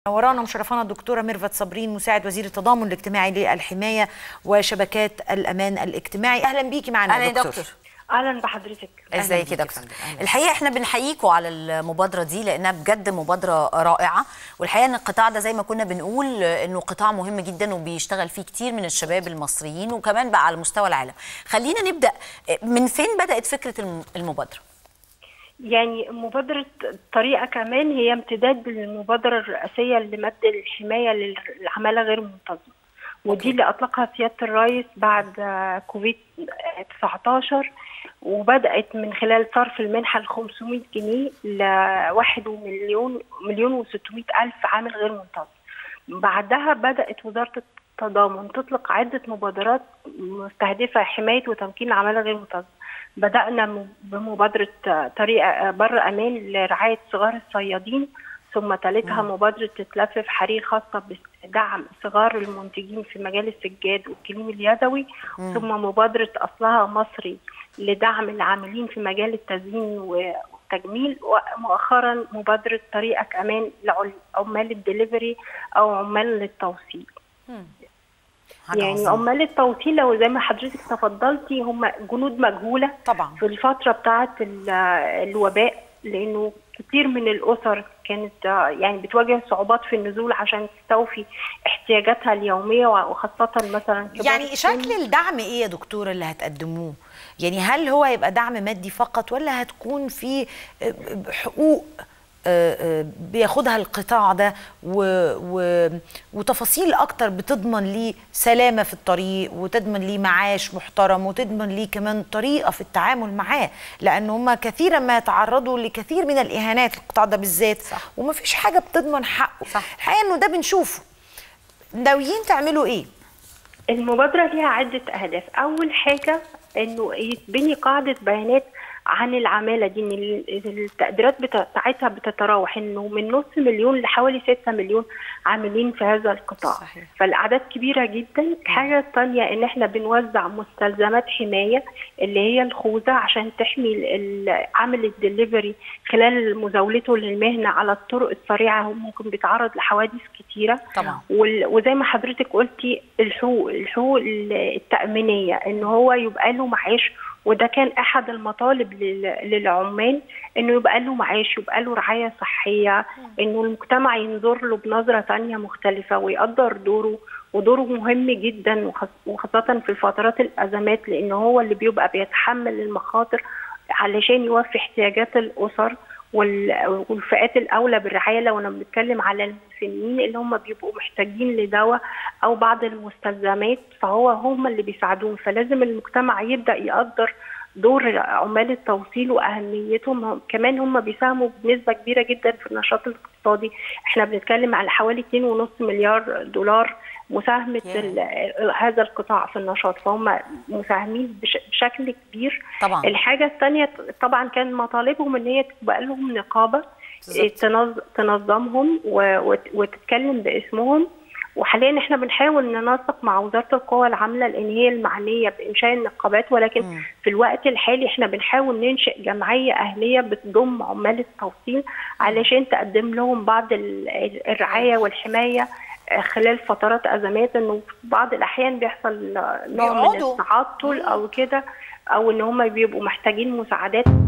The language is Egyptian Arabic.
ورانا مشرفانا الدكتوره ميرفت صابرين مساعد وزير التضامن الاجتماعي للحمايه وشبكات الامان الاجتماعي اهلا بيكي معانا اهلا يا يا دكتور, دكتور اهلا بحضرتك ازيك بيك يا يا دكتور فندم. أهلا. الحقيقه احنا بنحييكم على المبادره دي لانها بجد مبادره رائعه والحقيقه ان القطاع ده زي ما كنا بنقول انه قطاع مهم جدا وبيشتغل فيه كتير من الشباب المصريين وكمان بقى على مستوى العالم خلينا نبدا من فين بدات فكره الم- المبادره يعني مبادرة طريقة كمان هي امتداد للمبادرة الرئاسية لمد الحماية للعمالة غير منتظمة ودي اللي أطلقها سيادة الرئيس بعد آه، كوفيد 19 وبدأت من خلال صرف المنحة ل 500 جنيه ل 1 مليون مليون و600 ألف عامل غير منتظم بعدها بدأت وزارة التضامن تطلق عدة مبادرات مستهدفة حماية وتمكين العمالة غير منتظمة بدأنا م- بمبادرة آه، طريق آه، بر أمان لرعاية صغار الصيادين ثم تلتها مبادرة تتلفف حرير خاصة بدعم صغار المنتجين في مجال السجاد والكليم اليدوي ثم مبادرة أصلها مصري لدعم العاملين في مجال التزيين والتجميل ومؤخرا مبادرة طريقك أمان لعمال الدليفري أو عمال التوصيل حاجة يعني عظيمة. عمال التوصيل لو زي ما حضرتك تفضلتي هم جنود مجهولة طبعا في الفترة بتاعة ال- الوباء لأنه كتير من الأسر كانت آه، يعني بتواجه صعوبات في النزول عشان تستوفي احتياجاتها اليومية وخاصة مثلا كبار يعني السن. شكل الدعم ايه يا دكتوره اللي هتقدموه يعني هل هو هيبقى دعم مادي فقط ولا هتكون في آه، حقوق آه، آه، بياخدها القطاع ده و... و... وتفاصيل اكتر بتضمن ليه سلامه في الطريق وتضمن ليه معاش محترم وتضمن ليه كمان طريقه في التعامل معاه لان هم كثيرا ما يتعرضوا لكثير من الاهانات القطاع ده بالذات صح. ومفيش حاجه بتضمن حقه صح. الحقيقه انه ده بنشوفه ناويين تعملوا ايه المبادرة ليها عدة أهداف أول حاجة إنه يتبني قاعدة بيانات عن العمالة دي إن ال- التقديرات بتا- بتاعتها بتتراوح إنه من نص مليون لحوالي 6 مليون عاملين في هذا القطاع صحيح. فالأعداد كبيرة جدا الحاجة الثانية إن إحنا بنوزع مستلزمات حماية اللي هي الخوذة عشان تحمي ال- ال- عامل الدليفري خلال مزاولته للمهنة على الطرق السريعة هو ممكن بيتعرض لحوادث كتيرة طبعا وال- وزي ما حضرتك قلتي الحقوق الحقوق ال- التأمينية ان هو يبقى له معاش وده كان احد المطالب لل- للعمال انه يبقى له معاش يبقى له رعاية صحية انه المجتمع ينظر له بنظرة تانية مختلفة ويقدر دوره ودوره مهم جدا وخاص- وخاصة في فترات الأزمات لأن هو اللي بيبقى بيتحمل المخاطر علشان يوفي احتياجات الأسر وال- والفئات الأولى بالرعاية لو أنا بنتكلم على المسنين اللي هم بيبقوا محتاجين لدواء أو بعض المستلزمات فهو هم اللي بيساعدوهم فلازم المجتمع يبدأ يقدر دور عمال التوصيل واهميتهم هم كمان هم بيساهموا بنسبه كبيره جدا في النشاط الاقتصادي احنا بنتكلم على حوالي 2.5 مليار دولار مساهمه ياه. ال- هذا القطاع في النشاط فهم مساهمين بش- بشكل كبير طبعا الحاجة الثانية طبعا كان مطالبهم ان هي تبقى لهم نقابة بالظبط. تنظ- تنظمهم و- وت- وتتكلم باسمهم وحاليا احنا بنحاول ننسق مع وزارة القوى العاملة لان هي المعنية بانشاء النقابات ولكن مم. في الوقت الحالي احنا بنحاول ننشئ جمعية اهلية بتضم عمال التوصيل علشان تقدم لهم بعض ال- ال- الرعاية والحماية آه، خلال فترات ازمات انه في بعض الاحيان بيحصل آه، نوع من بيقعدوا. التعطل او كده او ان هم بيبقوا محتاجين مساعدات